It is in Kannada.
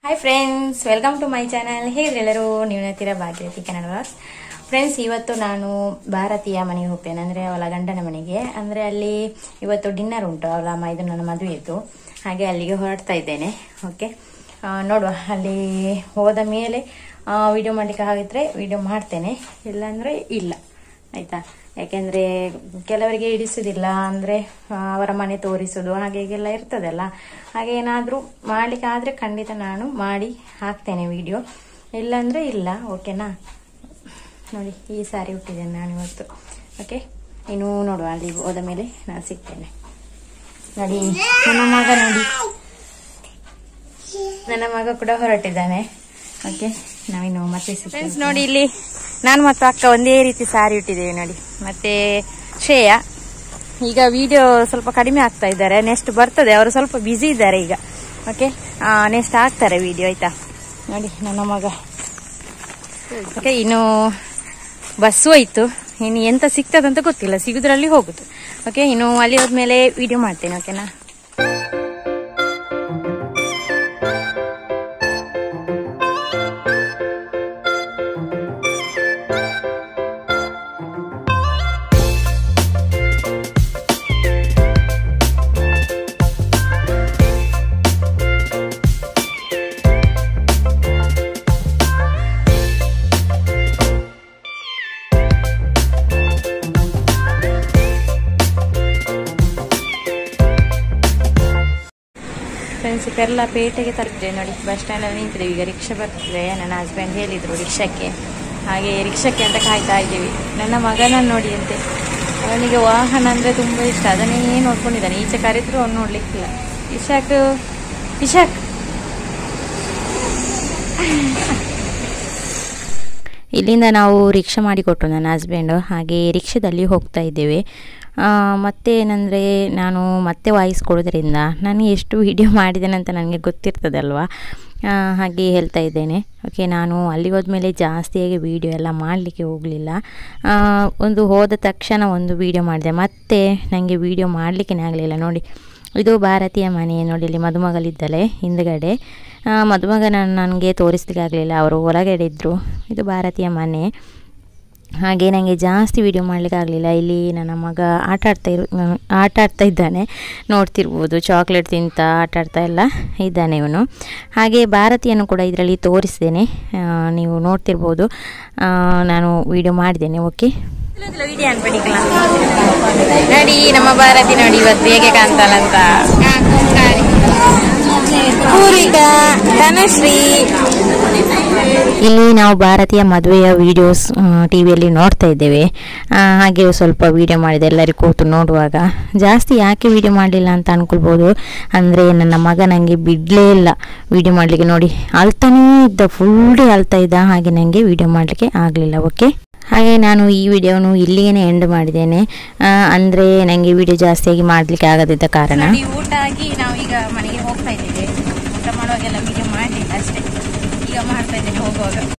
hi friends welcome to my channel ಹೇಗೆಲ್ಲರೂ ನೀವು ನೋಡ್ತೀರಾ ಭಾಗ್ಯವತಿ ಕನ್ನಡ ವ್ಲಾಗ್ಸ್ ಫ್ರೆಂಡ್ಸ್ ಇವತ್ತು ನಾನು ಭಾರತೀಯ ಮನೆಗೆ ಹೋಗ್ತೇನೆ ಅಂದರೆ ಅವಳ ಗಂಡನ ಮನೆಗೆ ಅಂದರೆ ಅಲ್ಲಿ ಇವತ್ತು ಡಿನ್ನರ್ ಉಂಟು ಅವಳ ಇದು ನನ್ನ ಮದುವೆ ಇತ್ತು ಹಾಗೆ ಅಲ್ಲಿಗೆ ಹೊರಡ್ತಾ ಇದ್ದೇನೆ ಓಕೆ ನೋಡುವ ಅಲ್ಲಿ ಹೋದ ಮೇಲೆ ವಿಡಿಯೋ ಮಾಡಲಿಕ್ಕೆ ಆಗಿದ್ರೆ ವಿಡಿಯೋ ಮಾಡ್ತೇನೆ ಇಲ್ಲಾಂದರೆ ಇಲ್ಲ ಆಯ್ತಾ ಯಾಕೆಂದ್ರೆ ಕೆಲವರಿಗೆ ಇಡಿಸುದಿಲ್ಲ ಅಂದ್ರೆ ಆ, ಅವರ ಮನೆ ತೋರಿಸೋದು ಹಾಗೆ ಹೀಗೆಲ್ಲ ಇರ್ತದಲ್ಲ ಹಾಗೆ ಏನಾದರೂ ಮಾಡ್ಲಿಕ್ಕೆ ಆದ್ರೆ ಖಂಡಿತ ನಾನು ಮಾಡಿ ಹಾಕ್ತೇನೆ ವಿಡಿಯೋ ಇಲ್ಲಾಂದ್ರೆ ಇಲ್ಲ ಓಕೆನಾ ನೋಡಿ ಈ ಸಾರಿ ಹುಟ್ಟಿದ್ದೇನೆ ನಾನು ಇವತ್ತು ಓಕೆ ಇನ್ನು ನೋಡುವ ಅಲ್ಲಿ ಹೋದ ಮೇಲೆ ನಾನು ಸಿಗ್ತೇನೆ ನೋಡಿ ನನ್ನ ಮಗ ನೋಡಿ ನನ್ನ ಮಗ ಕೂಡ ಹೊರಟಿದ್ದಾನೆ ಓಕೆ ನಾವಿನ್ನು ಮತ್ತೆ ಫ್ರೆಂಡ್ಸ್ ನೋಡಿ ಇಲ್ಲಿ ನಾನು ಮತ್ತು ಅಕ್ಕ ಒಂದೇ ರೀತಿ ಸಾರಿ ಇಟ್ಟಿದ್ದೇವೆ ನೋಡಿ ಮತ್ತೆ ಶ್ರೇಯ ಈಗ ವಿಡಿಯೋ ಸ್ವಲ್ಪ ಕಡಿಮೆ ಆಗ್ತಾ ಇದ್ದಾರೆ ನೆಕ್ಸ್ಟ್ ಬರ್ತದೆ ಅವರು ಸ್ವಲ್ಪ ಬ್ಯುಸಿ ಇದ್ದಾರೆ ಈಗ ಓಕೆ ನೆಕ್ಸ್ಟ್ ಹಾಕ್ತಾರೆ ವಿಡಿಯೋ ಆಯ್ತಾ ನೋಡಿ ನನ್ನ ಮಗ ಓಕೆ ಇನ್ನು ಬಸ್ಸು ಹೋಯ್ತು ಇನ್ನು ಎಂತ ಸಿಗ್ತದಂತ ಗೊತ್ತಿಲ್ಲ ಸಿಗುದ್ರಲ್ಲಿ ಹೋಗುದು ಓಕೆ ಇನ್ನು ಅಲ್ಲಿ ಹೋದ್ಮೇಲೆ ವಿಡಿಯೋ ಮಾಡ್ತೇನೆ ಓಕೆನಾ ಫ್ರೆಂಡ್ಸ್ ಪೆರ್ಲ ಪೇಟೆಗೆ ತಲುಪಿದೆ ನೋಡಿ ಬಸ್ ಸ್ಟ್ಯಾಂಡ್ ಅಲ್ಲಿ ನಿಂತಿದ್ದೇವೆ ಈಗ ರಿಕ್ಷಾ ಬರ್ತದೆ ನನ್ನ ಹಸ್ಬೆಂಡ್ ಹೇಳಿದ್ರು ರಿಕ್ಷಕ್ಕೆ ಹಾಗೆ ರಿಕ್ಷಕ್ಕೆ ಅಂತ ಕಾಯ್ತಾ ಇದ್ದೀವಿ ನನ್ನ ಮಗನನ್ನು ನೋಡಿ ಅಂತೆ ಅವನಿಗೆ ವಾಹನ ಅಂದ್ರೆ ತುಂಬಾ ಇಷ್ಟ ಅದನ್ನೇ ನೋಡ್ಕೊಂಡಿದ್ದಾನೆ ಈಚೆ ಕರೆದ್ರು ಅವ್ನು ನೋಡ್ಲಿಕ್ಕಿಲ್ಲ ಇಶಾಕ್ ಇಶಾಕ್ ಇಲ್ಲಿಂದ ನಾವು ರಿಕ್ಷಾ ಮಾಡಿಕೊಟ್ರು ನನ್ನ ಹಸ್ಬೆಂಡು ಹಾಗೆ ರಿಕ್ಷಾದಲ್ಲಿ ಹೋಗ್ತಾ ಇದ್ದೇವೆ ಆ, ಮತ್ತೆ ಏನಂದರೆ ನಾನು ಮತ್ತೆ ವಾಯ್ಸ್ ಕೊಡೋದ್ರಿಂದ ನಾನು ಎಷ್ಟು ವಿಡಿಯೋ ಮಾಡಿದ್ದೇನೆ ಅಂತ ನನಗೆ ಗೊತ್ತಿರ್ತದಲ್ವಾ ಆ, ಹಾಗೆ ಹೇಳ್ತಾ ಇದ್ದೇನೆ ಓಕೆ ನಾನು ಅಲ್ಲಿಗೆ ಹೋದ್ಮೇಲೆ ಜಾಸ್ತಿಯಾಗಿ ವೀಡಿಯೋ ಎಲ್ಲ ಮಾಡಲಿಕ್ಕೆ ಹೋಗಲಿಲ್ಲ ಒಂದು ಹೋದ ತಕ್ಷಣ ಒಂದು ವೀಡಿಯೋ ಮಾಡಿದೆ ಮತ್ತೆ ನನಗೆ ವೀಡಿಯೋ ಮಾಡಲಿಕ್ಕೆ ಆಗಲಿಲ್ಲ ನೋಡಿ ಇದು ಭಾರತೀಯ ಮನೆ ನೋಡಿ ಇಲ್ಲಿ ಮದುಮಗಳಿದ್ದಲೆ ಹಿಂದ್ಗಡೆ ಆ, ಮದುಮಗನ ನನಗೆ ತೋರಿಸ್ಲಿಕ್ಕೆ ಆಗಲಿಲ್ಲ ಅವರು ಹೊರಗಡೆ ಇದ್ದರು ಇದು ಭಾರತೀಯ ಮನೆ ಹಾಗೆ ನನಗೆ ಜಾಸ್ತಿ ವೀಡಿಯೋ ಮಾಡಲಿಕ್ಕೆ ಆಗಲಿಲ್ಲ ಇಲ್ಲಿ ನನ್ನ ಮಗ ಆಟ ಆಡ್ತಾ ಇರು ಆಟ ಆಡ್ತಾ ಇದ್ದಾನೆ ನೋಡ್ತಿರ್ಬೋದು ಚಾಕ್ಲೇಟ್ ತಿಂತ ಆಟ ಆಡ್ತಾ ಎಲ್ಲ ಇದ್ದಾನೆ ಇವನು ಹಾಗೆ ಭಾರತೀಯನ್ನು ಕೂಡ ಇದರಲ್ಲಿ ತೋರಿಸ್ತೇನೆ ಆ, ನೀವು ನೋಡ್ತಿರ್ಬೋದು ಆ, ನಾನು ವೀಡಿಯೋ ಮಾಡಿದ್ದೇನೆ ಓಕೆ ವಿಡಿಯೋ ಅನ್ಪಡಿಕಲ್ಲ ನೋಡಿ ನಮ್ಮ ಭಾರತಿ ನೋಡಿ ಇವತ್ತು ಹೇಗೆ ಕಾಣ್ತಾಳಂತ ಪೂರ್ವಿಕಾ ಧನಶ್ರೀ ಇಲ್ಲಿ ನಾವು ಭಾರತೀಯ ಮದುವೆಯ ವಿಡಿಯೋಸ್ ಟಿ ವಿಯಲ್ಲಿ ನೋಡ್ತಾ ಇದ್ದೇವೆ ಆ, ಹಾಗೆ ಸ್ವಲ್ಪ ವಿಡಿಯೋ ಮಾಡಿದೆ ಎಲ್ಲರಿಗೂ ಕೂತು ನೋಡುವಾಗ ಜಾಸ್ತಿ ಯಾಕೆ ವಿಡಿಯೋ ಮಾಡಲಿಲ್ಲ ಅಂತ ಅನ್ಕೊಳ್ಬೋದು ಅಂದರೆ ನನ್ನ ಮಗ ನನಗೆ ಬಿಡಲೇ ಇಲ್ಲ ವಿಡಿಯೋ ಮಾಡಲಿಕ್ಕೆ ನೋಡಿ ಅಳ್ತಾನೇ ಇದ್ದ ಫುಲ್ ಡೇ ಅಳ್ತಾ ಇದ್ದ ಹಾಗೆ ನನಗೆ ವಿಡಿಯೋ ಮಾಡಲಿಕ್ಕೆ ಆಗಲಿಲ್ಲ ಓಕೆ ಹಾಗೆ ನಾನು ಈ ವಿಡಿಯೋನು ಇಲ್ಲಿಗೇ ಎಂಡ್ ಮಾಡಿದ್ದೇನೆ ಅಂದರೆ ನನಗೆ ವಿಡಿಯೋ ಜಾಸ್ತಿಯಾಗಿ ಮಾಡಲಿಕ್ಕೆ ಆಗದಿದ್ದ ಕಾರಣ ನೋಡಿ ಊಟ ಆಗಿ ನಾವು ಈಗ ಮನೆಗೆ ಹೋಗ್ತಾ ಇದ್ದೇವೆ ಊಟ ಮಾಡುವಾಗೆಲ್ಲ ವಿಡಿಯೋ ಮಾಡಲಿಲ್ಲ ಅಷ್ಟೇ ಈಗ ಮಾಡ್ತಾ ಇದ್ದೇನೆ ಹೋಗುವಾಗ